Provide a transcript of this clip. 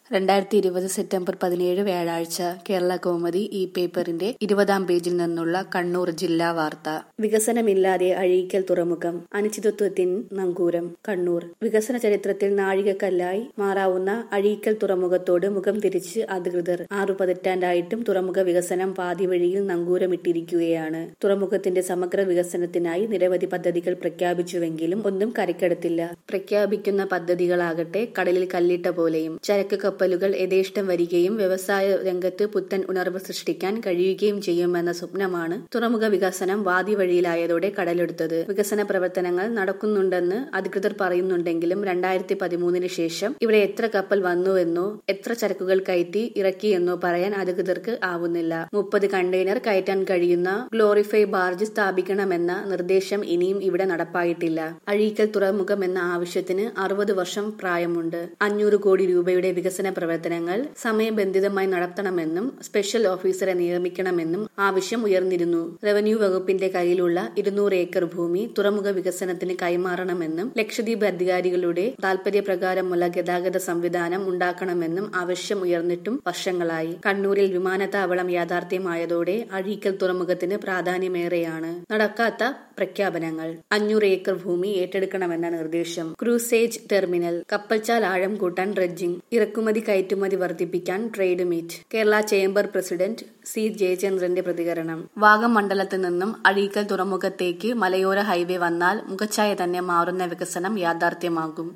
രണ്ടായിരത്തി ഇരുപത് സെപ്റ്റംബർ പതിനേഴ് വ്യാഴാഴ്ച കേരള കൗമുദി ഈ പേപ്പറിന്റെ ഇരുപതാം പേജിൽ നിന്നുള്ള കണ്ണൂർ ജില്ലാ വാർത്ത വികസനമില്ലാതെ അഴീക്കൽ തുറമുഖം അനിശ്ചിതത്വത്തിൻ നങ്കൂരം കണ്ണൂർ വികസന ചരിത്രത്തിൽ നാഴികക്കല്ലായി മാറാവുന്ന അഴീക്കൽ തുറമുഖത്തോട് മുഖം തിരിച്ച് അധികൃതർ ആറു പതിറ്റാണ്ടായിട്ടും തുറമുഖ വികസനം പാതി വഴിയിൽ നങ്കൂരമിട്ടിരിക്കുകയാണ് തുറമുഖത്തിന്റെ സമഗ്ര വികസനത്തിനായി നിരവധി പദ്ധതികൾ പ്രഖ്യാപിച്ചുവെങ്കിലും ഒന്നും കരക്കെടുത്തില്ല പ്രഖ്യാപിക്കുന്ന പദ്ധതികളാകട്ടെ കടലിൽ കല്ലിട്ട പോലെയും ചരക്ക് കപ്പലുകൾ യഥേഷ്ടം വരികയും വ്യവസായ രംഗത്ത് പുത്തൻ ഉണർവ് സൃഷ്ടിക്കാൻ കഴിയുകയും ചെയ്യുമെന്ന സ്വപ്നമാണ് തുറമുഖ വികസനം വാതി വഴിയിലായതോടെ കടലെടുത്തത് വികസന പ്രവർത്തനങ്ങൾ നടക്കുന്നുണ്ടെന്ന് അധികൃതർ പറയുന്നുണ്ടെങ്കിലും രണ്ടായിരത്തി പതിമൂന്നിന് ശേഷം ഇവിടെ എത്ര കപ്പൽ വന്നുവെന്നോ എത്ര ചരക്കുകൾ കയറ്റി ഇറക്കിയെന്നോ പറയാൻ അധികൃതർക്ക് ആവുന്നില്ല മുപ്പത് കണ്ടെയ്നർ കയറ്റാൻ കഴിയുന്ന ഗ്ലോറിഫൈ ബാർജ് സ്ഥാപിക്കണമെന്ന നിർദ്ദേശം ഇനിയും ഇവിടെ നടപ്പായിട്ടില്ല അഴീക്കൽ തുറമുഖം എന്ന ആവശ്യത്തിന് അറുപത് വർഷം പ്രായമുണ്ട് അഞ്ഞൂറ് കോടി രൂപയുടെ വികസന പ്രവർത്തനങ്ങൾ സമയബന്ധിതമായി നടത്തണമെന്നും സ്പെഷ്യൽ ഓഫീസറെ നിയമിക്കണമെന്നും ആവശ്യം ഉയർന്നിരുന്നു റവന്യൂ വകുപ്പിന്റെ കയ്യിലുള്ള ഇരുന്നൂറ് ഏക്കർ ഭൂമി തുറമുഖ വികസനത്തിന് കൈമാറണമെന്നും ലക്ഷദ്വീപ് അധികാരികളുടെ താൽപര്യപ്രകാരമുള്ള ഗതാഗത സംവിധാനം ഉണ്ടാക്കണമെന്നും ആവശ്യം ഉയർന്നിട്ടും വർഷങ്ങളായി കണ്ണൂരിൽ വിമാനത്താവളം യാഥാർത്ഥ്യമായതോടെ അഴീക്കൽ തുറമുഖത്തിന് പ്രാധാന്യമേറെയാണ് നടക്കാത്ത പ്രഖ്യാപനങ്ങൾ അഞ്ഞൂറ് ഏക്കർ ഭൂമി ഏറ്റെടുക്കണമെന്ന നിർദ്ദേശം ക്രൂസേജ് ടെർമിനൽ കപ്പൽച്ചാൽ ആഴം കൂട്ടാൻ ഡ്രഡ്ജിംഗ് ഇറക്കുമതി കയറ്റുമതി വർദ്ധിപ്പിക്കാൻ trade meet Kerala chamber president C ജയചന്ദ്രന്റെ പ്രതികരണം വാഗമണ്ഡലത്തിൽ നിന്നും അഴീക്കൽ തുറമുഖത്തേക്ക് മലയോര ഹൈവേ വന്നാൽ മുഖച്ഛായ തന്നെ മാറുന്ന വികസനം യാഥാർത്ഥ്യമാകും